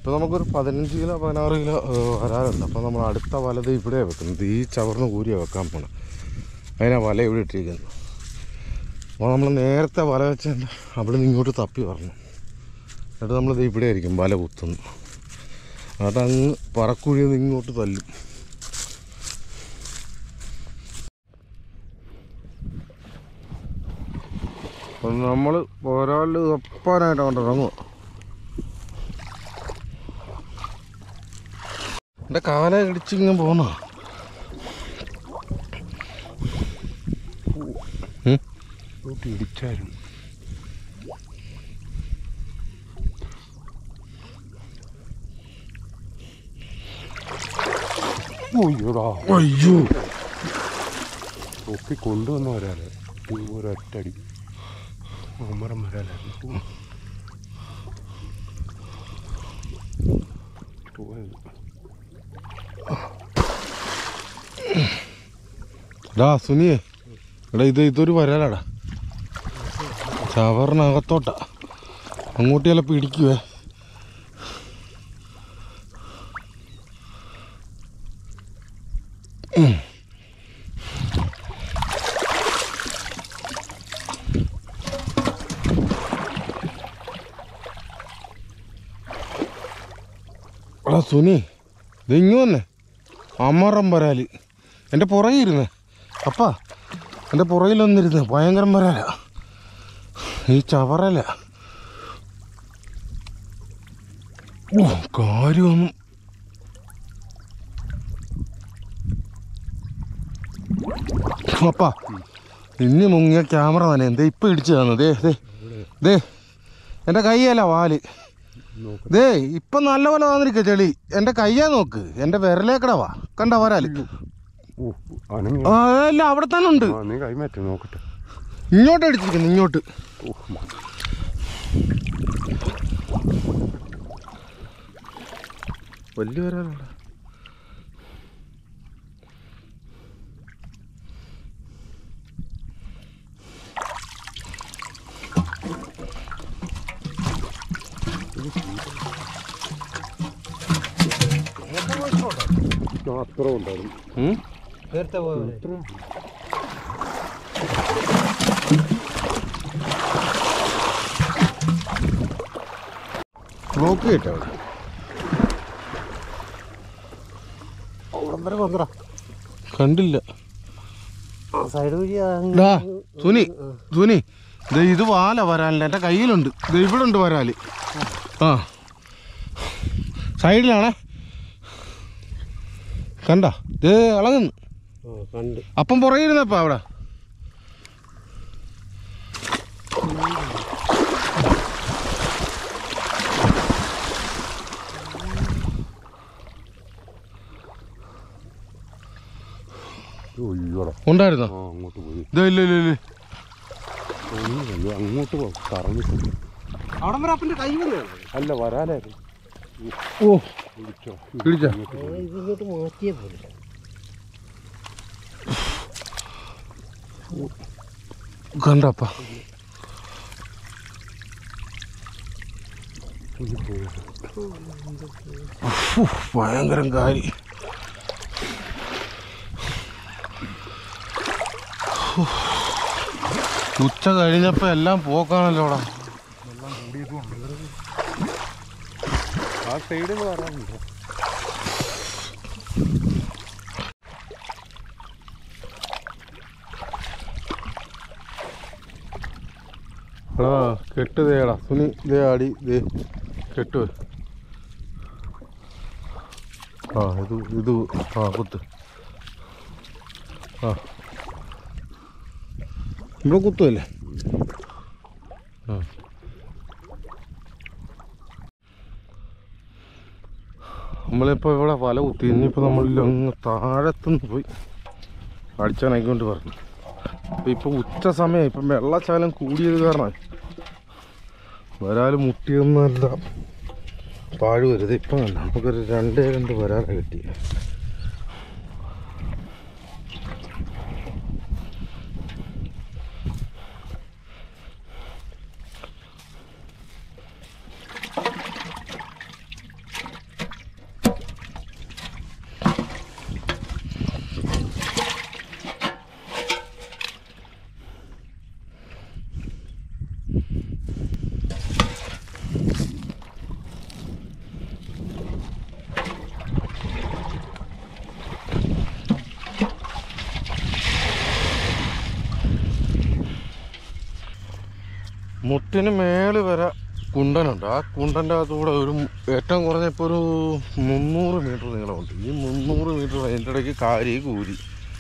ഇപ്പോൾ നമുക്കൊരു പതിനഞ്ച് കിലോ പതിനാറ് കിലോ ഏഹ്, വരാറുണ്ട് അപ്പോൾ നമ്മൾ അടുത്ത വലത് ഇവിടെ വെക്കുന്നത് ഈ ചവർന്ന് കൂരിയാണ് വെക്കാൻ പോണം അതിനാ വല ഇവിടെ ഇട്ടിരിക്കുന്നത് അപ്പോൾ നമ്മൾ നേരത്തെ വല വെച്ചാൽ അവിടെ നിന്ന് ഇങ്ങോട്ട് തപ്പി വരണം എന്നിട്ട് നമ്മളിത് ഇവിടെ ആയിരിക്കും വല കുത്തുന്നു അതങ്ങ് പറക്കുഴിയിൽ നിന്ന് ഇങ്ങോട്ട് തല്ലും അപ്പം നമ്മൾ ഒരാൾ തപ്പാനായിട്ട് അങ്ങോട്ട് ഇറങ്ങുക എൻ്റെ കാല ഇടിച്ചിങ്ങനെ പോന്ന ഇടിച്ചായിരുന്നു അയ്യോടാ അയ്യോ ഒപ്പി കൊണ്ടുവന്ന വരാല് ഒരൊറ്റടി അമരം വരാലായിരുന്നു പോയത് ഡാ സുനിയെ എടാ ഇത് ഇതൊരു വരാലാടാ ചവറിനകത്തോട്ടാ അങ്ങോട്ട് ചിലപ്പോൾ ഇടിക്കുവേ ഉം. എടാ സുനി ഇത് ഇങ്ങ് വന്നേ അമറം വരാല് എൻ്റെ പുറകെ ഇരുന്നേ അപ്പാ എൻ്റെ പുറകിലൊന്നിരുന്ന് ഭയങ്കരം വരാല ഈ ചവറല ഓ കാര്യമൊന്നും അപ്പാ ഇനി മുങ്ങിയ ക്യാമറ തന്നെ എന്താ ഇപ്പം ഇടിച്ചു തന്നു ദേ ദേ ദേ എൻ്റെ കൈയല്ല വാല് നോക്ക് ദേ ഇപ്പം നല്ലപോലെ വന്നിരിക്കുക ചെളി എൻ്റെ കയ്യാ നോക്ക് എൻ്റെ വിരലേക്കട വാ കണ്ട വരാല് ഓ അനങ്ങി ആ അല്ല അവിടെ തന്നെ ഉണ്ട് ആ നീ കൈമാറ്റി നോക്കട്ടെ ഇങ്ങോട്ട് അടിച്ചിരിക്കുന്നു ഇങ്ങോട്ട് ഓ മ- വലിയ വരാറുണ്ട് ആ, അത്ര ഉണ്ടായിരുന്നു നേരത്തെ പോയവരെ ഇത്ര ബ്ലോക്ക് കിട്ടോ അവിടം വരെ വന്നടാ കണ്ടില്ല ആ സൈഡ് വഴി ഡാ സുനി സുനി ദേ ഇത് വാല വരാലില്ല എൻ്റെ കയ്യിലുണ്ട് ദേ ഇവിടെ ഉണ്ട് വരാല് ആ സൈഡിലാണേ കണ്ട ദേ ഇളകുന്നു കണ്ട് അപ്പം പുറകിരുന്നപ്പാ അവിടെ ഒയ്യോടാ ഉണ്ടായിരുന്നോ ആ അങ്ങോട്ട് പോയി ഇതാ ഇല്ല ഇല്ല ഇല്ല ഒന്നുമില്ല അങ്ങോട്ട് പോ കറങ്ങിട്ടുണ്ട് അവിടം വരെ അപ്പൻ്റെ കൈ വന്നെയാണ് അല്ല വരാലായിരുന്നു ഓ ഇടിച്ചോ പിടിച്ചോ? ഇങ്ങോട്ട് പോയി. ഇത് ഇങ്ങോട്ട് മാറ്റിയേ പോലെ കണ്ടപ്പാ ഇത് പോയി. ഭയങ്കരം കാരി ഉച്ച കഴിഞ്ഞപ്പോ എല്ലാം പോക്കാണല്ലോടാ ആ സൈഡിൽ നിന്ന് വരാനുണ്ട് ആ കെട്ട് തേടാ സുനി ദേ അടി ദേ കെട്ട് ആ ഇത് ഇത് ആ കുത്ത് ആ ഇവിടെ കുത്തുമല്ലേ ആ നമ്മളിപ്പോൾ ഇവിടെ വല കുത്തി ഇനിയിപ്പോൾ നമ്മൾ അങ്ങ് താഴത്തുനിന്ന് പോയി അടിച്ചാനായിക്കൊണ്ട് പറഞ്ഞു അപ്പം ഇപ്പോൾ ഉച്ച സമയം ഇപ്പം വെള്ളച്ചാലം കൂടിയത് കാരണം വരാൽ മുട്ടിയൊന്നുമല്ല പാഴ് വരുത് ഇപ്പം കണ്ട നമുക്കൊരു രണ്ടേ രണ്ട് വരാല കിട്ടി മുട്ടിന് മേല് വരെ കുണ്ടനുണ്ട് ആ കുണ്ടൻ്റെ അകത്തൂടെ ഒരു മു- ഏറ്റവും കുറഞ്ഞ ഇപ്പോൾ ഒരു മുന്നൂറ് മീറ്റർ നീളമുണ്ട് ഈ മുന്നൂറ് മീറ്റർ അതിൻ്റെ ഇടയ്ക്ക് കാരി കൂരി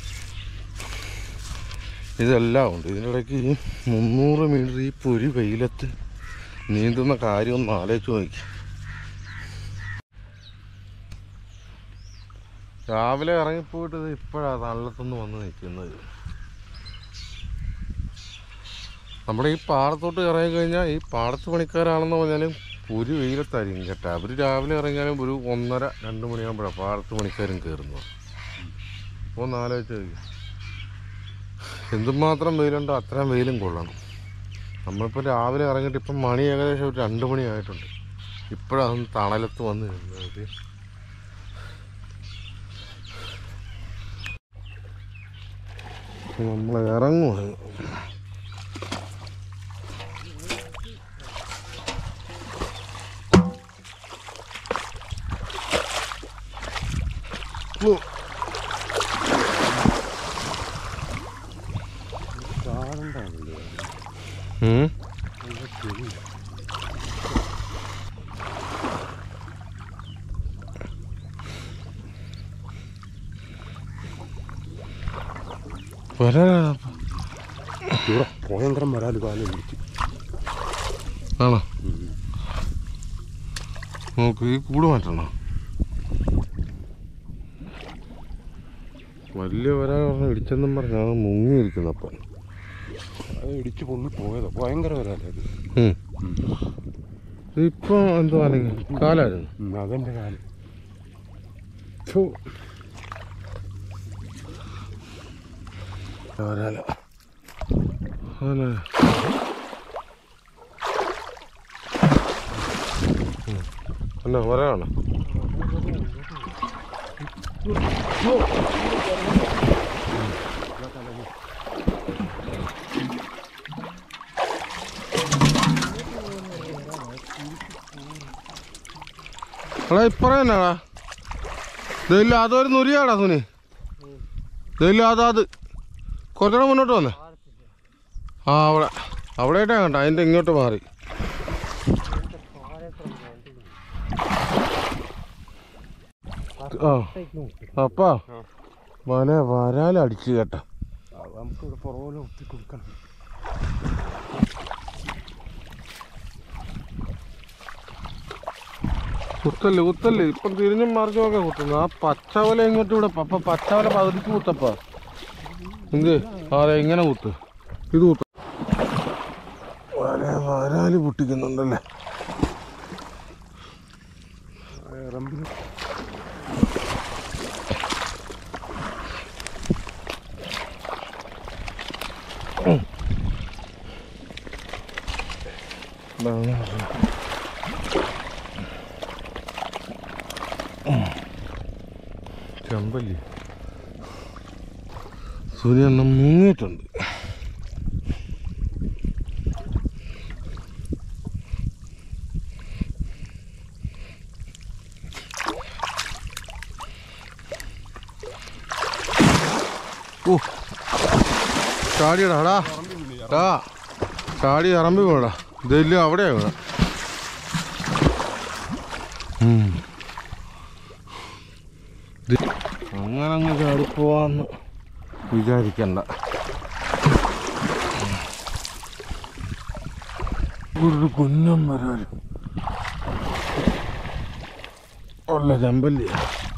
ഇതെല്ലാം ഉണ്ട് ഇതിൻ്റെ ഇടയ്ക്ക് ഈ മുന്നൂറ് മീറ്റർ ഈ പൊരി വെയിലത്ത് നീന്തുന്ന കാര്യം ഒന്ന് ആലോചിച്ച് നോക്കി രാവിലെ ഇറങ്ങിപ്പോയിട്ട് ഇത് ഇപ്പോഴാണ് തള്ളത്തുനിന്ന് വന്ന് നിൽക്കുന്നത് നമ്മുടെ ഈ പാടത്തോട്ട് ഇറങ്ങി കഴിഞ്ഞാൽ ഈ പാടത്ത് പണിക്കാരാണെന്ന് പറഞ്ഞാലും ഒരു വെയിലത്തായിരിക്കും കേട്ടോ അവർ രാവിലെ ഇറങ്ങിയാലും ഒരു ഒന്നര രണ്ട് മണിയാകുമ്പോഴാണ് പാടത്ത് പണിക്കാരും കയറുന്നത് അപ്പോൾ ഒന്ന് ആലോചിച്ച് നോക്കി എന്തുമാത്രം വെയിലുണ്ടോ അത്രയും വെയിലും കൊള്ളണം നമ്മളിപ്പോൾ രാവിലെ ഇറങ്ങിയിട്ട് ഇപ്പം മണി ഏകദേശം ഒരു രണ്ട് മണിയായിട്ടുണ്ട് ഇപ്പോഴാണ് തണലത്ത് വന്ന് നിന്നത് നമ്മൾ ഇറങ്ങുവാണ് കാണണ്ടാവില്ലേ ഉം. വരാനാ ഇവിടെ ഭയങ്കരം വരാല് കാലം പിടിച്ചു ആണോ നോക്ക് ഈ കൂട് മാറ്റണോ വലിയ വരാൻ പറഞ്ഞ ഇടിച്ചെന്നും പറഞ്ഞാണ് മുങ്ങിയിരിക്കുന്നത് അപ്പം അത് ഇടിച്ച് പൊങ്ങി പോയതോ ഭയങ്കര വരാലത് ഇപ്പം എന്തോ അല്ലെങ്കിൽ കാലായിരുന്നു അതെന്റെ കാലം വരാല അതല്ലേ എന്നാ വരാണോ എടാ ഇപ്പറ തന്നെയാടാ ഇതില്ല അതൊരു നുരിയാടാ സുനി ഇതില്ല അതാ അത് കുറച്ചുകൂടെ മുന്നോട്ട് വന്നേ ആ അവിടെ അവിടെ ആയിട്ടാ കണ്ട അതിൻ്റെ ഇങ്ങോട്ട് മാറി ആ അപ്പാ വല വരാലടിച്ച് കേട്ടാ നമുക്ക് ഇവിടെ പുറകോലെ ഒത്തി കൊടുക്കണം കുത്തല്ലേ കുത്തല്ലേ ഇപ്പം തിരിഞ്ഞും മറിഞ്ഞും ഒക്കെ കുത്തുന്നു ആ പച്ചവല ഇങ്ങോട്ട് ഇവിടെ അപ്പൊ പച്ചവല പകുതിക്ക് കുത്തപ്പാ എന്ത് അതെ ഇങ്ങനെ കുത്ത് ഇത് കുത്ത വല വരാല് പൊട്ടിക്കുന്നുണ്ടല്ലേ റമ്പിൽ ഇതാണ് ചെമ്പല്ലി സൂര്യണ്ണം മുങ്ങിയിട്ടുണ്ട് ഓ ചാടിയടാ ടാ ചാടി ഇറമ്പി വീണടാ ഇതില്ല അവിടെയാ വീണ അങ്ങനെ അങ്ങ് ചാടിപ്പോവാന്ന് വിചാരിക്കണ്ട ഒരു കുഞ്ഞം വരാലും ഉള്ള ചമ്പല്ലിയ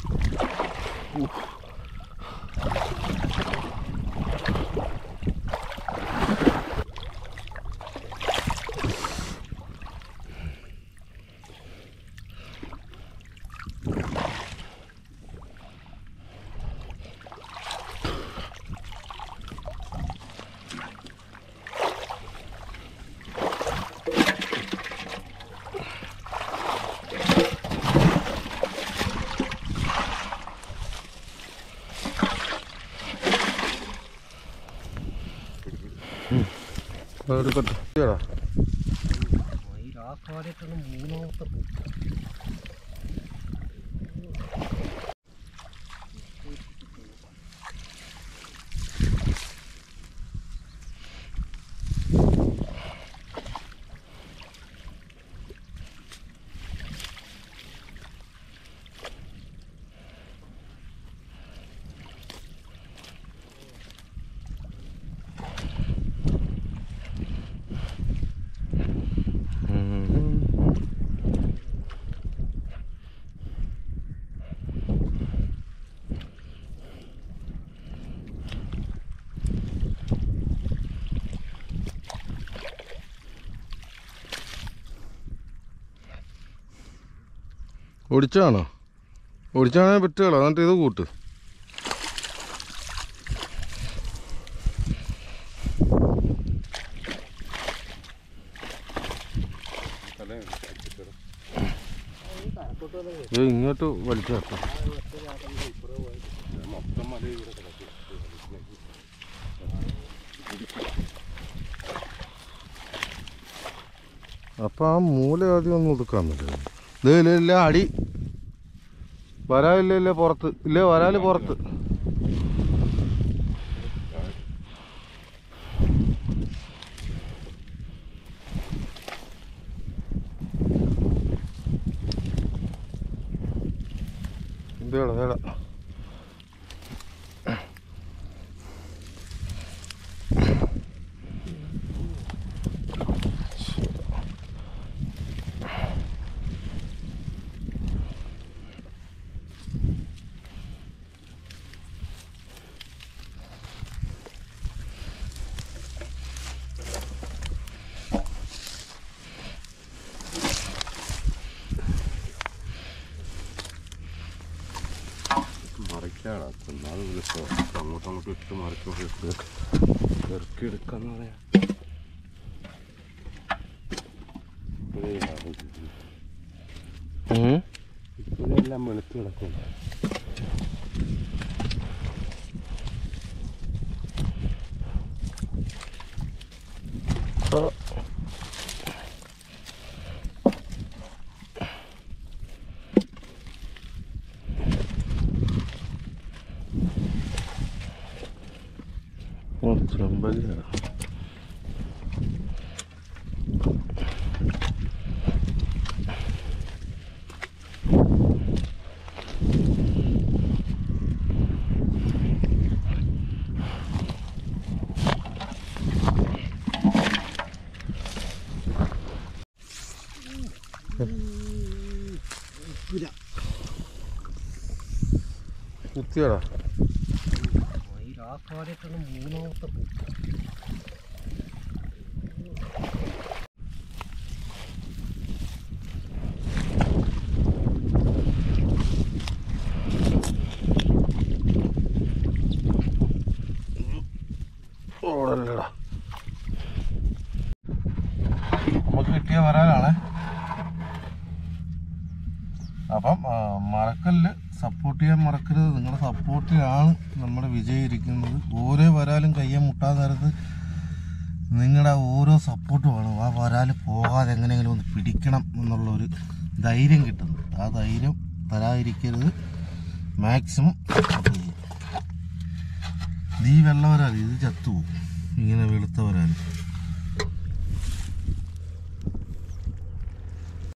എടുക്കട്ടെ ഇയ്യടാ. മയിലാക്കാനായിട്ടാണ് മൂന്നാമത്തെ പൂ. ഒടിച്ചാണോ ഒടിച്ചാണെങ്കിൽ പറ്റുകയുള്ളൂ എന്നിട്ട് ഇത് കൂട്ട് ഇത് ഇങ്ങോട്ട് വലിച്ചേക്കാം മൊത്തം മല ഇവിടെ കിടക്കും അപ്പം ആ മൂല ആദ്യം ഒന്ന് ഒതുക്കാൻ പറ്റും ഇത് ഇല്ല ഇല്ല അടി വരാലില്ല ഇല്ല പുറത്ത് ഇല്ല വരാല് പുറത്ത് ഇതേടാ ഇതേടാ മറിക്കാണ് എന്നാലും വിളിച്ചോ അങ്ങോട്ടും അങ്ങോട്ടും ഇട്ട് മറിച്ചോട്ട് ഇട്ട് ഇറക്കി എടുക്കാന്ന് പറയാ ഇപ്പോഴേ ഉം. ഇപ്പോഴെല്ലാം വെളുത്ത് കിടക്കും ഓ ചെമ്പല്ലിയാ കുത്തിയടാ ഈ രാസാരത്താണ് മൂന്നാമത്തെ പൂക്ക ഓടല്ലടാ നമുക്ക് കിട്ടിയ വരാനാണ് അപ്പം ആ, മറക്കല്ല് സപ്പോർട്ട് ചെയ്യാൻ മറക്കരുത് നിങ്ങളുടെ സപ്പോർട്ടിലാണ് നമ്മുടെ വിജയം ഇരിക്കുന്നത് ഓരോ വരാലും കയ്യെ മുട്ടാൻ നേരത്ത് നിങ്ങളുടെ ഓരോ സപ്പോർട്ടുമാണ് ആ വരാൽ പോകാതെ എങ്ങനെയെങ്കിലും ഒന്ന് പിടിക്കണം എന്നുള്ളൊരു ധൈര്യം കിട്ടുന്നത് ആ ധൈര്യം തരാതിരിക്കരുത് മാക്സിമം സപ്പോർട്ട് ചെയ്യുക ഇത് ഈ വെള്ള വരാൽ ഇത് ചത്തുപോകും ഇങ്ങനെ വെളുത്ത വരാൽ